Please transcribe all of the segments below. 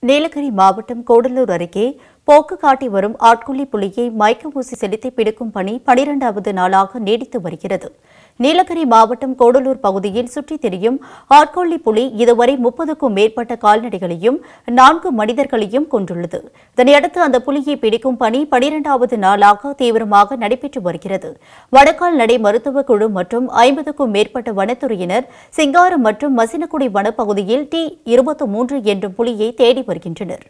நீலகிரி மாவட்டம் கோடலூர் அருகே போக்கு காட்டி வரும் ஆட்கொல்லி புலியை மயக்க ஊசி செலுத்தி பிடிக்கும் பணி பனிரெண்டாவது நாளாக நீடித்து வருகிறது நீலகிரி மாவட்டம் கோடலூர் பகுதியில் சுற்றித் திரியும் ஆட்கொல்லி புலி இதுவரை முப்பதுக்கும் மேற்பட்ட கால்நடைகளையும் நான்கு மனிதர்களையும் கொன்றுள்ளது இதனையடுத்து அந்த புலியை பிடிக்கும் பணி பனிரெண்டாவது நாளாக தீவிரமாக நடைபெற்று வருகிறது வடகால்நடை மருத்துவக் குழு மற்றும் ஐம்பதுக்கும் மேற்பட்ட வனத்துறையினர் சிங்காரம் மற்றும் மசினக்குடி வனப்பகுதியில் டி இருபத்தி மூன்று என்ற புலியை தேடி வருகின்றனர்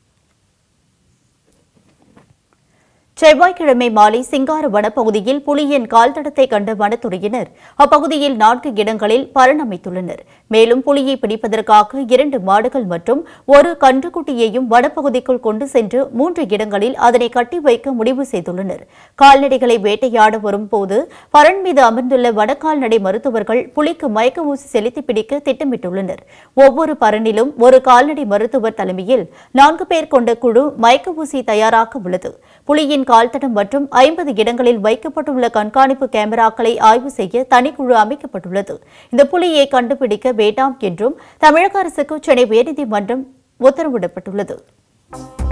செவ்வாய்க்கிழமை மாலை சிங்கார வனப்பகுதியில் புலியின் கால் தடத்தை கண்ட வனத்துறையினர் அப்பகுதியில் நான்கு இடங்களில் பரணமைத்துள்ளனர் மேலும் புலியை பிடிப்பதற்காக இரண்டு மாடுகள் மற்றும் ஒரு கன்றுக்குட்டியையும் வனப்பகுதிக்குள் கொண்டு சென்று மூன்று இடங்களில் அதனை கட்டி வைக்க முடிவு செய்துள்ளனர் கால்நடைகளை வேட்டையாட வரும் போது பரண் மீது அமர்ந்துள்ள வனக்கால்நடை மருத்துவர்கள் புலிக்கு மயக்க ஊசி செலுத்தி பிடிக்க திட்டமிட்டுள்ளனர் ஒவ்வொரு பரனிலும் ஒரு கால்நடை மருத்துவர் தலைமையில் நான்கு பேர் கொண்ட குழு மயக்க ஊசி தயாராக உள்ளது புலியின் கால்தடம் மற்றும் ஐம்பது இடங்களில் வைக்கப்பட்டுள்ள கண்காணிப்பு கேமராக்களை ஆய்வு செய்ய தனிக்குழு அமைக்கப்பட்டுள்ளது இந்த புலியை கண்டுபிடிக்க வேண்டாம் என்றும் தமிழக அரசுக்கு சென்னை உயர்நீதிமன்றம் உத்தரவிடப்பட்டுள்ளது